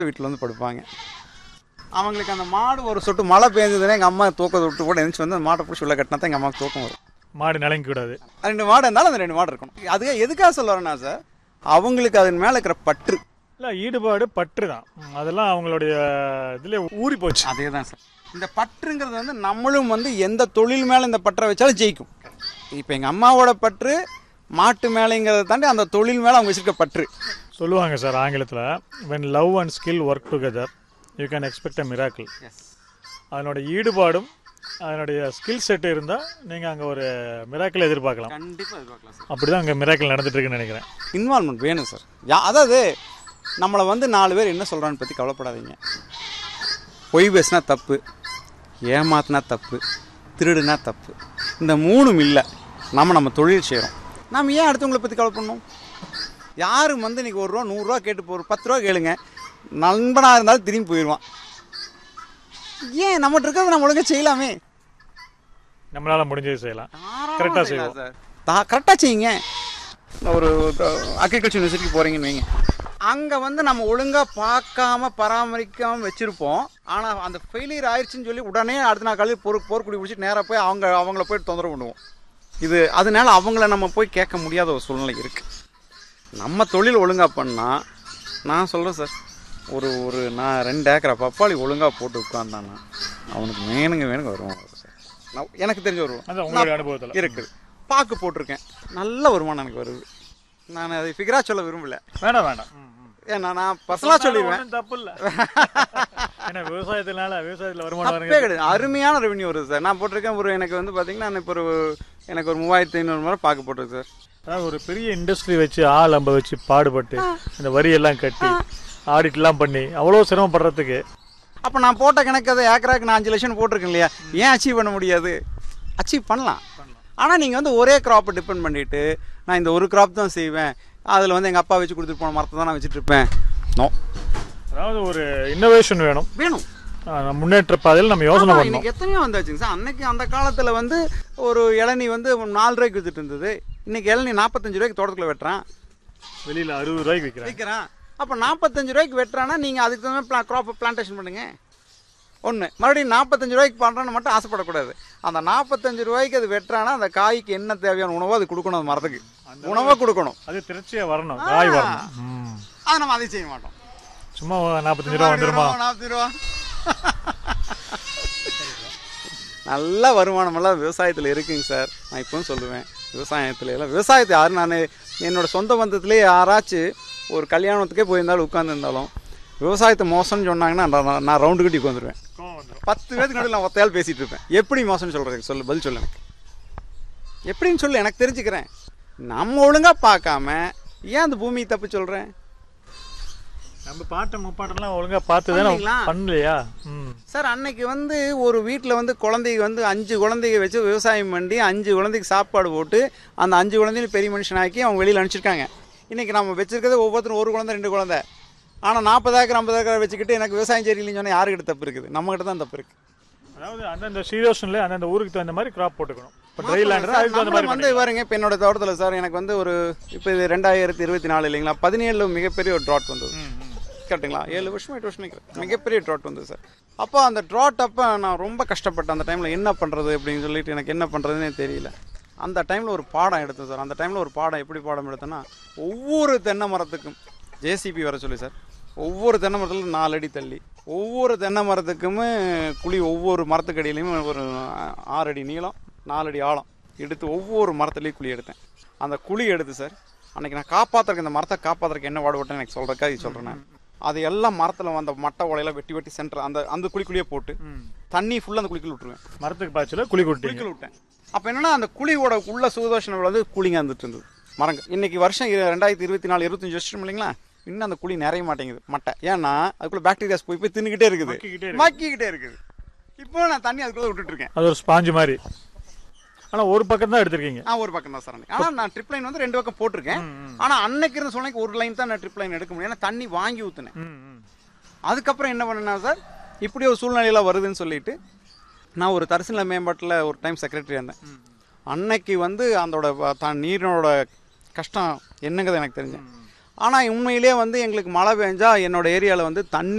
வீட்டில் வந்து படுப்பாங்க அவங்களுக்கு அந்த மாடு ஒரு சொட்டு மழை பெஞ்சதுன்னா எங்கள் அம்மா தூக்கத்தை விட்டு கூட எழுந்துச்சு வந்து அந்த மாட்டை பிடிச்சி உள்ள கட்டினா தான் எங்கள் அம்மாவுக்கு தூக்கம் வரும் மாடு நிலங்க கூடாது ரெண்டு மாடு இருந்தாலும் அந்த ரெண்டு மாடு இருக்கணும் அதுக்கு எதுக்காக சொல்ல வரேன்னா சார் அவங்களுக்கு அதன் மேலே இருக்கிற பற்று இல்லை ஈடுபாடு பற்று தான் ம், அதெல்லாம் அவங்களுடைய இதுல ஊறி போச்சு அதே தான் சார் இந்த பற்றுங்கிறது வந்து நம்மளும் வந்து எந்த தொழில் மேலே இந்த பற்றை வச்சாலும் ஜெயிக்கும் இப்போ எங்கள் அம்மாவோட பற்று மாட்டு மேலேங்கிறத தாண்டி அந்த தொழில் மேலே அவங்க வச்சிருக்க பற்று சொல்லுவாங்க சார் ஆங்கிலத்தில் when love and skill work together you can expect a miracle அதனோட ஈடுபாடும் அதனுடைய ஸ்கில் செட் இருந்தால் நீங்கள் அங்கே ஒரு மிராக்கிள் எதிர்பார்க்கலாம் கண்டிப்பாக எதிர்பார்க்கலாம் சார் அப்படி தான் அங்கே மிராக்கிள் நடந்துட்டு இருக்குன்னு நினைக்கிறேன் இன்வால்மெண்ட் வேணும் சார் யா அதாவது நம்மளை வந்து நாலு பேர் என்ன சொல்கிறான்னு பற்றி கவலைப்படாதீங்க பொய் பேசினா தப்பு ஏமாத்தினா தப்பு திருடுனா தப்பு இந்த மூணும் இல்லை நம்ம நம்ம தொழில் செய்கிறோம் நம்ம ஏன் அடுத்தவங்களை பற்றி கவலை பண்ணணும் யாரும் வந்து இன்றைக்கி ஒரு ரூபா நூறுரூவா கேட்டு போ ஒரு பத்து ரூபா கேளுங்க நண்பனாக இருந்தாலும் திரும்பி போயிடுவான் ஏன் நம்மகிட்ட இருக்கிறத நம்ம ஒழுங்கா செய்யலாமே நம்மளால் முடிஞ்சது செய்யலாம் கரெக்டாக செய்வோம் சார் கரெக்டாக செய்யுங்க ஒரு அக்ரிகல்ச்சர் யூனிவர்சிட்டிக்கு போகிறீங்கன்னு வைங்க அங்கே வந்து நம்ம ஒழுங்காக பார்க்காம பராமரிக்காமல் வச்சுருப்போம் ஆனால் அந்த ஃபெயிலியர் ஆயிடுச்சுன்னு சொல்லி உடனே அடுத்த நாள் காலையில் போர் போர்க்குடி பிடிச்சிட்டு நேராக போய் அவங்க அவங்கள போய் தொந்தரவு பண்ணுவோம் இது அதனால அவங்கள நம்ம போய் கேட்க முடியாத ஒரு சூழ்நிலை இருக்குது நம்ம தொழில் ஒழுங்காக பண்ணால் நான் சொல்கிறேன் சார் ஒரு ஒரு நான் ரெண்டு ஏக்கரை பப்பாளி ஒழுங்காக போட்டு உட்காந்தானா அவனுக்கு வேணுங்க வேணுங்க வருவான் சார் நான் எனக்கு தெரிஞ்ச வருவான் அது உங்களுடைய அனுபவத்தில் இருக்குது பாக்கு போட்டிருக்கேன் நல்ல வருமானம் எனக்கு வருது நான் அதை ஃபிகராக சொல்ல விரும்பல வேண்டாம் வேண்டாம் ம், ம். ஏன்னா நான் பர்சனலாக சொல்லிடுவேன் ஒண்ணும் தப்பு இல்லை ஏன்னா விவசாயத்தினால விவசாயத்தில் வருமானம் தப்பே வருங்க கிடையாது அருமையான ரெவன்யூ வருது சார் நான் போட்டிருக்கேன் ஒரு எனக்கு வந்து பார்த்தீங்கன்னா நான் இப்போ ஒரு எனக்கு ஒரு மூவாயிரத்தி ஐநூறு முறை பாக்கு போட்டிருக்கு சார் அதாவது ஒரு பெரிய இண்டஸ்ட்ரி வச்சு ஆள் அம்ப வச்சு பாடுபட்டு இந்த வரி எல்லாம் கட்டி ஆடிட்லாம் பண்ணி அவ்வளோ சிரமப்படுறதுக்கு அப்போ நான் போட்ட கணக்கு அதை ஏக்கராக்கு நான் அஞ்சு லட்சம் போட்டிருக்கேன் இல்லையா ஏன் அச்சீவ் பண்ண முடியாது அச்சீவ் பண்ணலாம் ஆனால் நீங்கள் வந்து ஒரே கிராப்பை டிபெண்ட் பண்ணிட்டு நான் இந்த ஒரு கிராப் தான் செய்வேன் அதில் வந்து எங்கள் அப்பா வச்சு கொடுத்துட்டு போன மரத்தை தான் நான் வச்சுட்டு இருப்பேன் நோ அதாவது ஒரு இன்னோவேஷன் வேணும் வேணும் ஆஹ் முன்னேற்ற பாதையில் நம்ம யோசனை ஆமா, பண்ணணும் இன்னைக்கு எத்தனையோ வந்தாச்சுங்க சார் அன்னைக்கு அந்த காலத்தில் வந்து ஒரு இளநீ வந்து நாலு ரூபாய்க்கு வித்துட்டு இருந்தது இன்னைக்கு இளநீ நாற்பத்தஞ்சு ரூபாய்க்கு தோட்டத்தில் வெட்டுறான் வெளியில் அறுபது ரூபாய்க்கு விற்கிறேன் விற்கிறான் அப்போ நாற்பத்தஞ்சு ரூபாய்க்கு வெட்டுறான்னா நீங்கள் அதுக்கு தகுந்த பிளா க்ராப் பிளான்டேஷன் பண்ணுங்க ஒன்று மறுபடியும் நாற்பத்தஞ்சு ரூபாய்க்கு பண்ணுறேன்னு மட்டும் ஆசைப்படக்கூடாது அந்த நாற்பத்தஞ்சு ரூபாய்க்கு அது வெட்டுறானா அந்த காய்க்கு என்ன தேவையான உணவோ அது கொடுக்கணும் அந்த மரத்துக்கு உணவை கொடுக்கணும் அது திருச்சியாக வரணும் காய் வரணும் ம். அதை நம்ம அதை செய்ய மாட்டோம் சும்மா நாற்பத்தஞ்சு ரூபா வந்துருமா நாற்பது ரூபா நல்ல வருமானமெல்லாம் விவசாயத்தில் இருக்குங்க சார் நான் இப்பவும் சொல்லுவேன் விவசாயத்துல எல்லாம் விவசாயத்தை யாரும் நான் என்னோட சொந்த பந்தத்திலே யாராச்சும் ஒரு கல்யாணத்துக்கே போயிருந்தாலும் உட்காந்துருந்தாலும் விவசாயத்தை மோசம்னு சொன்னாங்கன்னா நான் நான் ரவுண்டு கட்டி உட்காந்துருவேன் பத்து பேருக்கு நடுவில் நான் ஒத்தையால் பேசிகிட்டு இருப்பேன் எப்படி மோசம்னு சொல்கிறதுக்கு சொல்லு பதில் சொல்லு எனக்கு எப்படின்னு சொல்லு எனக்கு தெரிஞ்சுக்கிறேன் நம்ம ஒழுங்காக பார்க்காம ஏன் அந்த பூமியை தப்பு சொல்கிறேன் நம்ம பாட்டை முப்பாட்டெல்லாம் ஒழுங்காக பார்த்து தானே பண்ணீங்களா? பண்ணலையா ம் சார் அன்னைக்கு வந்து ஒரு வீட்டில் வந்து குழந்தைக்கு வந்து அஞ்சு குழந்தைங்க வச்சு விவசாயம் பண்ணி அஞ்சு குழந்தைக்கு சாப்பாடு போட்டு அந்த அஞ்சு குழந்தையும் பெரிய மனுஷனாக்கி அவங்க வெளியில் அனுப்பிச்சிருக்காங்க இன்றைக்கி நம்ம வச்சிருக்கிறது ஒவ்வொருத்தரும் ஒரு குழந்தை ரெண்டு குழந்தை ஆனால் நாற்பது ஏக்கர் ஐம்பது ஏக்கர் வச்சுக்கிட்டு எனக்கு விவசாயம் சரியில்லைன்னு சொன்னால் யாருக்கிட்ட தப்பு இருக்குது நம்மகிட்ட தான் தப்பு இருக்குது அதாவது அந்தந்த சீரோஷனில் அந்தந்த ஊருக்கு தகுந்த மாதிரி கிராப் போட்டுக்கணும் இப்போ ட்ரை லேண்டர் அதுக்கு தகுந்த மாதிரி வந்து பாருங்க இப்போ என்னோட தோட்டத்தில் சார் எனக்கு வந்து ஒரு இப்போ இது ரெண்டாயிரத்தி இருபத்தி நாலு இல்லைங்களா பதினேழில் மிகப்பெரிய ஒரு ட்ராட் வந்தது கரெக்டுங்களா ஏழு வருஷம் எட்டு வருஷம் நினைக்கிறேன் மிகப்பெரிய ட்ராட் வந்தது சார் அப்போ அந்த ட்ராட் அப்போ நான் ரொம்ப கஷ்டப்பட்டேன் அந்த டைமில் என்ன பண்ணுறது அப்படின்னு சொல்லிட்டு எனக்கு என்ன பண்ணுறதுனே தெரியல அந்த டைமில் ஒரு பாடம் எடுத்தேன் சார் அந்த டைமில் ஒரு பாடம் எப்படி பாடம் எடுத்தேன்னா ஒவ்வொரு தென்னை மரத்துக்கும் ஜேசிபி வர சொல்லி சார் ஒவ்வொரு தென்னை மரத்துலையும் நாலு அடி தள்ளி ஒவ்வொரு தென்னை மரத்துக்குமே குழி ஒவ்வொரு மரத்துக்கடியிலையும் ஒரு ஆறு அடி நீளம் நாலு அடி ஆழம் எடுத்து ஒவ்வொரு மரத்துலேயும் குழி எடுத்தேன் அந்த குழி எடுத்து சார் அன்னைக்கு நான் காப்பாற்றுறக்கு இந்த மரத்தை காப்பாற்றுறக்கு என்ன பாடுபட்டேன்னு எனக்கு சொல்கிறக்கா இது சொல்கிறேன் நான் அது எல்லாம் மரத்தில் அந்த மட்டை உலையில வெட்டி வெட்டி சென்டர் அந்த அந்த குழிக்குள்ளேயே போட்டு தண்ணி ஃபுல்லாக அந்த குழிக்குள்ள விட்டுருவேன் மரத்துக்கு பாய்ச்சல குழி கொட்டிங்க குழிக்குள்ள விட்டேன் அப்போ என்னன்னா அந்த குழியோட உள்ள சூதோஷணம் வந்து கூலிங்க வந்துட்டு இருந்தது மரங்கள் இன்னைக்கு வருஷம் இரு- ரெண்டாயிரத்தி இருபத்தி நாலு இருபத்தஞ்சு வருஷம் இல்லைங்களா இன்னும் அந்த குழி நிறைய மாட்டேங்குது மட்டை ஏன்னா அதுக்குள்ள பாக்டீரியாஸ் போய் போய் தின்னுக்கிட்டே இருக்குது மக்கிக்கிட்டே இருக்கு. மக்கிக்கிட்டே இருக்குது இப்போ நான் தண்ணி அதுக்குள்ள விட்டுட்டு இருக்கேன் அது ஒரு ஸ்பாஞ்சு மாதிரி ஆனால் ஒரு பக்கம் தான் எடுத்திருக்கீங்க நான் ஒரு பக்கம் தான் சார் அன்னைக்கு. ஆனா நான் ட்ரிப் லைன் வந்து ரெண்டு பக்கம் போட்டிருக்கேன் ஆனா அன்னைக்கு இருந்த சொன்னைக்கு ஒரு லைன் தான் நான் ட்ரிப் லைன் எடுக்க முடியும் ஏன்னா தண்ணி வாங்கி ஊத்துனேன் ம் ம் அதுக்கப்புறம் என்ன பண்ணேன்னா சார் இப்படி ஒரு சூழ்நிலையில வருதுன்னு சொல்லிட்டு நான் ஒரு தரிசன மேம்பாட்டில் ஒரு டைம் செக்ரட்டரி இருந்தேன் அன்னைக்கு வந்து அதோட வ- தான் நீரினோட கஷ்டம் என்னங்கிறது எனக்கு தெரிஞ்சேன் ஆனால் உண்மையிலேயே வந்து எங்களுக்கு மழை பெஞ்சா என்னோட ஏரியாவில் வந்து தண்ணி